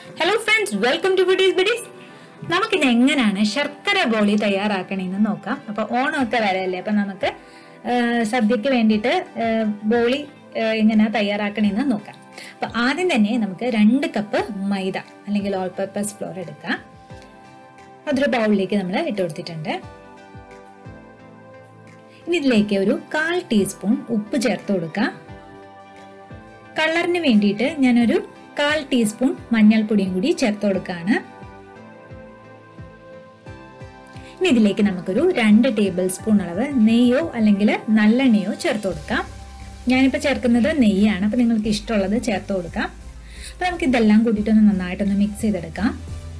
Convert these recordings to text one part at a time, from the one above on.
hello friends welcome to ബിഡീസ് ബിഡീസ് നമുക്കിത് എങ്ങനെയാണ് ശർക്കര ബോളി തയ്യാറാക്കണമെന്ന് നോക്കാം അപ്പൊ ഓണമൊക്കെ വരല്ലേ അപ്പൊ നമുക്ക് ആ, സദ്യക്ക് വേണ്ടിയിട്ട് ആ, ബോളി ആ, എങ്ങനെയാ തയ്യാറാക്കണമെന്ന് നോക്കാം അപ്പൊ ആദ്യം തന്നെ നമുക്ക് രണ്ട് കപ്പ് മൈദ അല്ലെങ്കിൽ ഓൾ പർപ്പസ് ഫ്ലോർ എടുക്കാം അതൊരു ബൗളിലേക്ക് നമ്മൾ ഇട്ട് കൊടുത്തിട്ടുണ്ട് ഇനി ഇതിലേക്ക് ഒരു കാൽ ടീസ്പൂൺ ഉപ്പ് ചേർത്ത് കൊടുക്കാം കളറിന് വേണ്ടിയിട്ട് ഞാനൊരു കാൽ ടീസ്പൂൺ മഞ്ഞൾപ്പൊടിയും കൂടി ചേർത്ത് കൊടുക്കുകയാണ് ഇനി ഇതിലേക്ക് നമുക്കൊരു രണ്ട് ടേബിൾ സ്പൂൺ അളവ് നെയ്യോ അല്ലെങ്കിൽ നല്ലെണ്ണയോ ചേർത്ത് കൊടുക്കാം ഞാനിപ്പോൾ ചേർക്കുന്നത് നെയ്യാണ് അപ്പോൾ നിങ്ങൾക്ക് ഇഷ്ടമുള്ളത് ചേർത്ത് കൊടുക്കാം അപ്പോൾ നമുക്ക് ഇതെല്ലാം കൂട്ടിയിട്ടൊന്ന് നന്നായിട്ടൊന്ന് മിക്സ് ചെയ്തെടുക്കാം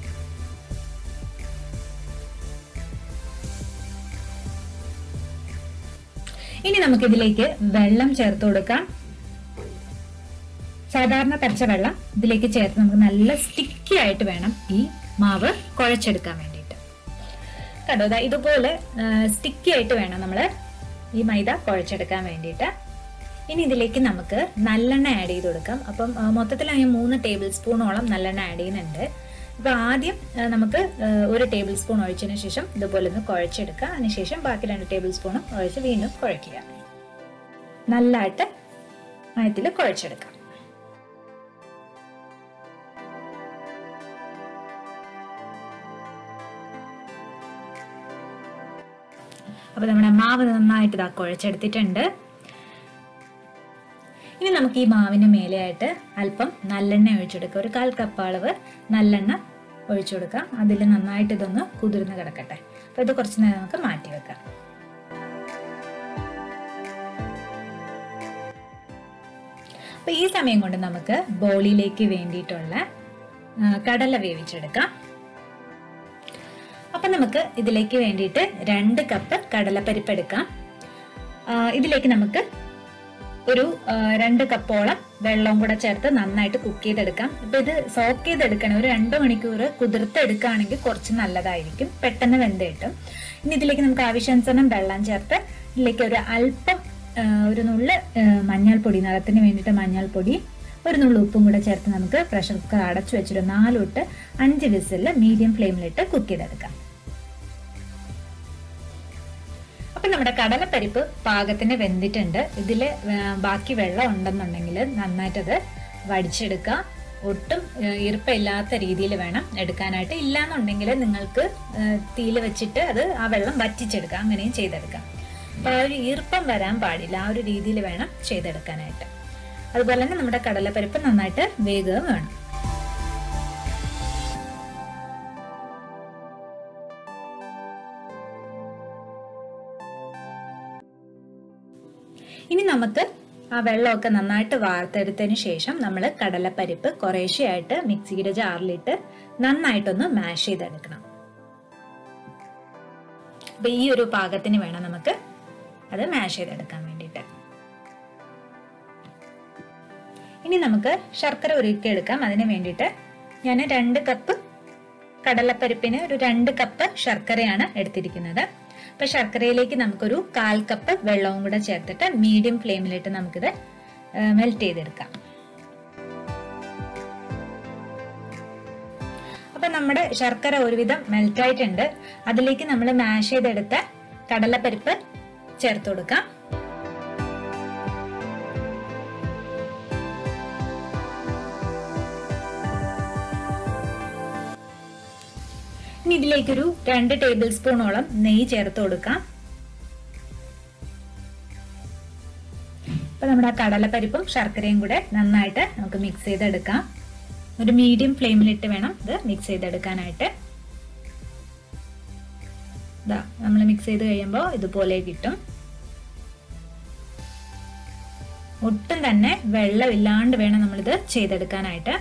ഇനി നമുക്കിതിലേക്ക് വെള്ളം ചേർത്ത് കൊടുക്കാം സാധാരണ പച്ച വെള്ളം ഇതിലേക്ക് ചേർത്ത് നമുക്ക് നല്ല സ്റ്റിക്കി ആയിട്ട് വേണം ഈ മാവ് കുഴച്ചെടുക്കാൻ വേണ്ടിയിട്ട് കണ്ടോ ദാ ഇതുപോലെ സ്റ്റിക്കി ആയിട്ട് വേണം നമ്മൾ ഈ മൈദ കുഴച്ചെടുക്കാൻ വേണ്ടിയിട്ട് ഇനി ഇതിലേക്ക് നമുക്ക് നല്ലെണ്ണ ആഡ് ചെയ്ത് കൊടുക്കാം അപ്പം ആ, മൊത്തത്തിൽ ഞാൻ മൂന്ന് ടേബിൾ സ്പൂണോളം നല്ലെണ്ണ ആഡ് ചെയ്യുന്നുണ്ട് അപ്പൊ ആദ്യം ആ, നമുക്ക് ആ, ഒരു ടേബിൾ സ്പൂൺ ഒഴിച്ചതിന് ശേഷം ഇതുപോലെ ഒന്ന് കുഴച്ചെടുക്കുക അതിനുശേഷം ബാക്കി രണ്ട് ടേബിൾ സ്പൂണും ഒഴിച്ച് വീണ്ടും കുഴയ്ക്കുക നല്ലതായിട്ട് മയത്തിൽ കുഴച്ചെടുക്കാം അപ്പൊ നമ്മുടെ മാവ് നന്നായിട്ട് ഇതാ കുഴച്ചെടുത്തിട്ടുണ്ട് ഇനി നമുക്ക് ഈ മാവിന് മേലെയായിട്ട് അല്പം നല്ലെണ്ണ ഒഴിച്ചെടുക്കാം ഒരു കാൽ കപ്പ് അളവ് നല്ലെണ്ണ ഒഴിച്ചു കൊടുക്കാം അതിൽ നന്നായിട്ട് ഇതൊന്ന് കുതിർന്ന് കിടക്കട്ടെ അപ്പൊ ഇത് കുറച്ച് നേരം നമുക്ക് മാറ്റി വെക്കാം അപ്പൊ ഈ സമയം കൊണ്ട് നമുക്ക് ബോളിയിലേക്ക് വേണ്ടിയിട്ടുള്ള ആ, കടല വേവിച്ചെടുക്കാം അപ്പൊ നമുക്ക് ഇതിലേക്ക് വേണ്ടിയിട്ട് രണ്ട് കപ്പ് കടലപ്പരിപ്പ് എടുക്കാം ആ, ഇതിലേക്ക് നമുക്ക് ഒരു ആ, രണ്ട് കപ്പോളം വെള്ളവും കൂടെ ചേർത്ത് നന്നായിട്ട് കുക്ക് ചെയ്തെടുക്കാം ഇപ്പൊ ഇത് സോക്ക് ചെയ്തെടുക്കണം ഒരു രണ്ട് മണിക്കൂർ കുതിർത്തെടുക്കുകയാണെങ്കിൽ കുറച്ച് നല്ലതായിരിക്കും പെട്ടെന്ന് വെന്ത് കിട്ടും ഇനി ഇതിലേക്ക് നമുക്ക് ആവശ്യാനുസരണം വെള്ളം ചേർത്ത് ഇതിലേക്ക് ഒരു അല്പം ആ, ഒരു നുള്ള് ആ, മഞ്ഞൾപ്പൊടി നിറത്തിന് വേണ്ടിയിട്ട് മഞ്ഞൾപ്പൊടി ഒരു നുള്ളു ഉപ്പും കൂടെ ചേർത്ത് നമുക്ക് പ്രഷർ കുക്കർ അടച്ചു വെച്ചിട്ട് നാല് തൊട്ട് അഞ്ച് വിസിൽ മീഡിയം ഫ്ലെയിമിലിട്ട് കുക്ക് ചെയ്തെടുക്കാം അപ്പൊ നമ്മുടെ കടലപ്പരിപ്പ് പാകത്തിന് വെന്തിട്ടുണ്ട് ഇതിൽ ബാക്കി വെള്ളം ഉണ്ടെന്നുണ്ടെങ്കിൽ നന്നായിട്ടത് വടിച്ചെടുക്കുക ഒട്ടും ഏഹ്, ഈർപ്പമില്ലാത്ത രീതിയിൽ വേണം എടുക്കാനായിട്ട് ഇല്ലാന്നുണ്ടെങ്കിൽ നിങ്ങൾക്ക് തീയിൽ വെച്ചിട്ട് അത് ആ വെള്ളം വറ്റിച്ചെടുക്കാം അങ്ങനെയും ചെയ്തെടുക്കാം അപ്പൊ ആ ഒരു ഈർപ്പം വരാൻ പാടില്ല ആ ഒരു രീതിയിൽ വേണം ചെയ്തെടുക്കാനായിട്ട് അതുപോലെ തന്നെ നമ്മുടെ കടലപ്പരിപ്പ് നന്നായിട്ട് വേഗം വേണം ഇനി നമുക്ക് ആ വെള്ളമൊക്കെ നന്നായിട്ട് വാർത്തെടുത്തതിന് ശേഷം നമ്മൾ കടലപ്പരിപ്പ് കുറേശ്ശെയായിട്ട് മിക്സിയുടെ ജാറിലിട്ട് നന്നായിട്ടൊന്ന് മാഷ് ചെയ്തെടുക്കണം അപ്പൊ ഈ ഒരു പാകത്തിന് വേണം നമുക്ക് അത് മാഷ് ചെയ്തെടുക്കാൻ വേണ്ടിയിട്ട് ഇനി നമുക്ക് ശർക്കര ഉരുക്കിയെടുക്കാം അതിന് വേണ്ടിയിട്ട് ഞാൻ രണ്ട് കപ്പ് കടലപ്പരിപ്പിന് ഒരു രണ്ട് കപ്പ് ശർക്കരയാണ് എടുത്തിരിക്കുന്നത് അപ്പൊ ശർക്കരയിലേക്ക് നമുക്കൊരു കാൽ കപ്പ് വെള്ളവും കൂടെ ചേർത്തിട്ട് മീഡിയം ഫ്ലെയിമിലിട്ട് നമുക്കിത് മെൽറ്റ് ചെയ്തെടുക്കാം അപ്പൊ നമ്മുടെ ശർക്കര ഒരുവിധം മെൽറ്റ് ആയിട്ടുണ്ട് അതിലേക്ക് നമ്മൾ മാഷ് ചെയ്തെടുത്ത കടലപ്പരിപ്പ് ചേർത്ത് കൊടുക്കാം ഇനി ഇതിലേക്കൊരു രണ്ട് ടേബിൾ സ്പൂണോളം നെയ്യ് ചേർത്ത് കൊടുക്കാം അപ്പൊ നമ്മുടെ ആ കടലപ്പരിപ്പും ശർക്കരയും കൂടെ നന്നായിട്ട് നമുക്ക് മിക്സ് ചെയ്തെടുക്കാം ഒരു മീഡിയം ഫ്ലെയിമിലിട്ട് വേണം ഇത് മിക്സ് ചെയ്തെടുക്കാനായിട്ട് ഇതാ നമ്മൾ മിക്സ് ചെയ്ത് കഴിയുമ്പോൾ ഇതുപോലെ കിട്ടും ഒട്ടും തന്നെ വെള്ളമില്ലാണ്ട് വേണം നമ്മളിത് ചെയ്തെടുക്കാനായിട്ട്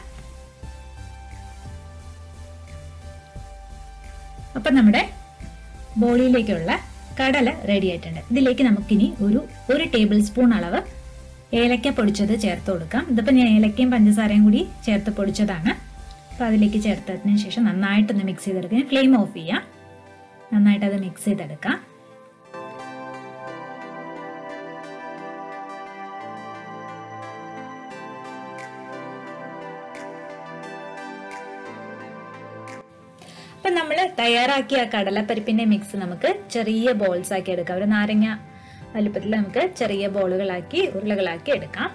അപ്പൊ നമ്മുടെ ബോളിയിലേക്കുള്ള കടല റെഡി ആയിട്ടുണ്ട് ഇതിലേക്ക് നമുക്കിനി ഒരു ഒരു ടേബിൾ സ്പൂൺ അളവ് ഏലക്ക പൊടിച്ചത് ചേർത്ത് കൊടുക്കാം ഇതിപ്പോൾ ഞാൻ ഏലക്കയും പഞ്ചസാരയും കൂടി ചേർത്ത് പൊടിച്ചതാണ് അപ്പോൾ അതിലേക്ക് ചേർത്തതിന് ശേഷം നന്നായിട്ടൊന്ന് മിക്സ് ചെയ്തെടുക്കാം ഫ്ലെയിം ഓഫ് ചെയ്യാം നന്നായിട്ട് അത് മിക്സ് ചെയ്തെടുക്കാം അപ്പൊ നമ്മൾ തയ്യാറാക്കിയ ആ കടലപ്പരിപ്പിന്റെ മിക്സ് നമുക്ക് ചെറിയ ബോൾസ് ആക്കി എടുക്കാം ഒരു നാരങ്ങ വലുപ്പത്തിൽ നമുക്ക് ചെറിയ ബോളുകളാക്കി ഉരുളകളാക്കി എടുക്കാം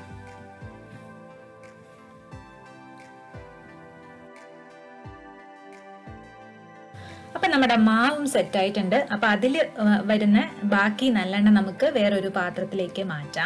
അപ്പൊ നമ്മുടെ മാവും സെറ്റ് ആയിട്ടുണ്ട് അപ്പൊ അതിൽ വരുന്ന ബാക്കി നല്ലെണ്ണ നമുക്ക് വേറൊരു പാത്രത്തിലേക്ക് മാറ്റാം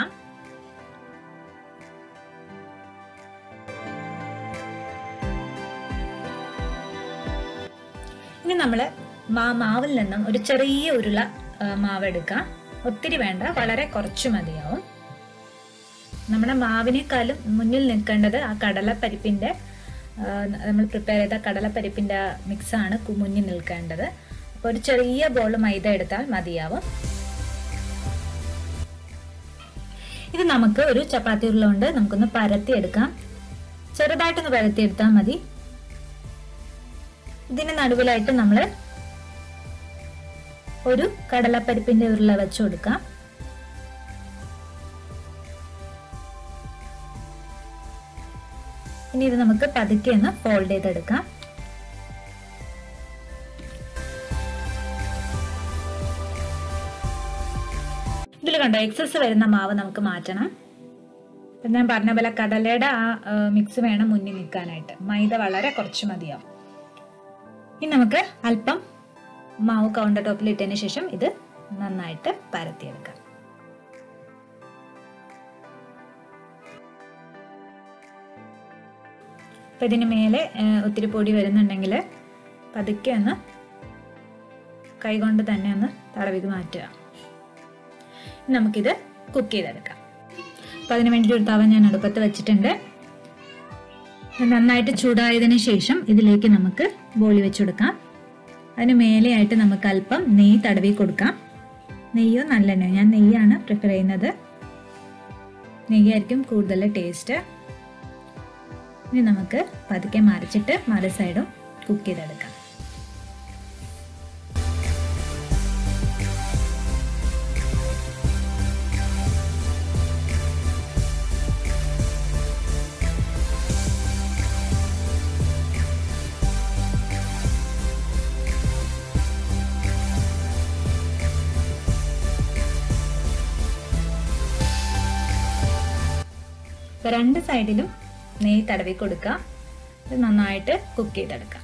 ഇനി നമ്മൾ മാ മാവിൽ നിന്നും ഒരു ചെറിയ ഉരുള ആ, മാവ് എടുക്കാം ഒത്തിരി വേണ്ട വളരെ കുറച്ച് മതിയാവും നമ്മുടെ മാവിനേക്കാളും മുന്നിൽ നിൽക്കേണ്ടത് ആ കടലപ്പരിപ്പിന്റെ ആ, നമ്മൾ പ്രിപ്പയർ ചെയ്ത കടലപ്പരിപ്പിന്റെ മിക്സ് ആണ് കു- മുന്നിൽ നിൽക്കേണ്ടത് അപ്പോൾ ഒരു ചെറിയ ബോൾ മൈദ എടുത്താൽ മതിയാവും ഇത് നമുക്ക് ഒരു ചപ്പാത്തി ഉരുള കൊണ്ട് നമുക്കൊന്ന് പരത്തി എടുക്കാം ചെറുതായിട്ടൊന്ന് പരത്തി എടുത്താൽ മതി ഇതിന് നടുവിലായിട്ട് നമ്മൾ ഒരു കടലപ്പരിപ്പിന്റെ ഉരുള വെച്ച് കൊടുക്കാം ഇനി ഇത് നമുക്ക് പതുക്കെ ഒന്ന് ഫോൾഡ് ചെയ്തെടുക്കാം ഇതിൽ കണ്ടോ എക്സസ് വരുന്ന മാവ് നമുക്ക് മാറ്റണം ഇപ്പൊ ഞാൻ പറഞ്ഞ പോലെ കടലയുടെ ആ മിക്സ് വേണം മുന്നിൽ നിൽക്കാനായിട്ട് മൈദ വളരെ കുറച്ച് മതിയാവും ഇനി നമുക്ക് അല്പം മാവ് കൗണ്ടർ ടോപ്പിൽ ഇട്ടതിന് ശേഷം ഇത് നന്നായിട്ട് പരത്തിയെടുക്കാം അപ്പൊ ഇതിന് മേലെ ആ, ഒത്തിരി പൊടി വരുന്നുണ്ടെങ്കിൽ പതുക്കെ ഒന്ന് കൈകൊണ്ട് തന്നെ ഒന്ന് തടവിത് മാറ്റുക ഇനി നമുക്കിത് കുക്ക് ചെയ്തെടുക്കാം അപ്പൊ അതിന് വേണ്ടി ഒരു തവ ഞാൻ അടുപ്പത്ത് വെച്ചിട്ടുണ്ട് ഇത് നന്നായിട്ട് ചൂടായതിനു ശേഷം ഇതിലേക്ക് നമുക്ക് ബോളി വെച്ചെടുക്കാം അതിന് മേലെയായിട്ട് നമുക്ക് അല്പം നെയ്യ് തടവി കൊടുക്കാം നെയ്യോ നല്ലെണ്ണയോ ഞാൻ നെയ്യാണ് പ്രിഫർ ചെയ്യുന്നത് നെയ്യായിരിക്കും കൂടുതൽ ടേസ്റ്റ് ഇനി നമുക്ക് പതുക്കെ മറിച്ചിട്ട് മറു സൈഡും കുക്ക് ചെയ്തെടുക്കാം ഇപ്പൊ രണ്ട് സൈഡിലും നെയ്യ് തടവി കൊടുക്കുക ഇത് നന്നായിട്ട് കുക്ക് ചെയ്തെടുക്കാം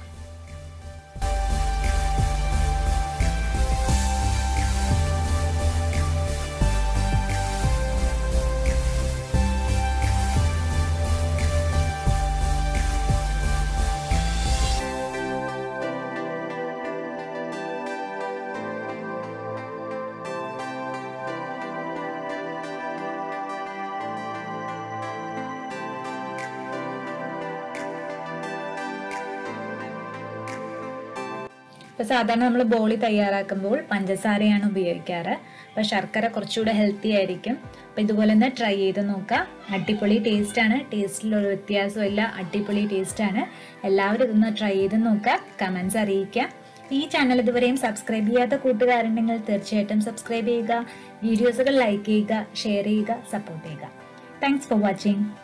ഇപ്പൊ സാധാരണ നമ്മൾ ബോളി തയ്യാറാക്കുമ്പോൾ പഞ്ചസാരയാണ് ഉപയോഗിക്കാറ് അപ്പൊ ശർക്കര കുറച്ചുകൂടെ ഹെൽത്തി ആയിരിക്കും അപ്പൊ ഇതുപോലെ തന്നെ ട്രൈ ചെയ്ത് നോക്കാം അടിപൊളി ടേസ്റ്റ് ആണ് ടേസ്റ്റിൽ ഒരു വ്യത്യാസമില്ല അടിപൊളി ടേസ്റ്റ് ആണ് എല്ലാവരും ഇതൊന്ന് ട്രൈ ചെയ്ത് നോക്കുക കമന്റ്സ് അറിയിക്കുക ഈ ചാനൽ ഇതുവരെയും സബ്സ്ക്രൈബ് ചെയ്യാത്ത കൂട്ടുകാരുണ്ടെങ്കിൽ തീർച്ചയായിട്ടും സബ്സ്ക്രൈബ് ചെയ്യുക വീഡിയോസുകൾ ലൈക്ക് ചെയ്യുക ഷെയർ ചെയ്യുക സപ്പോർട്ട് ചെയ്യുക താങ്ക്സ് ഫോർ വാച്ചിങ്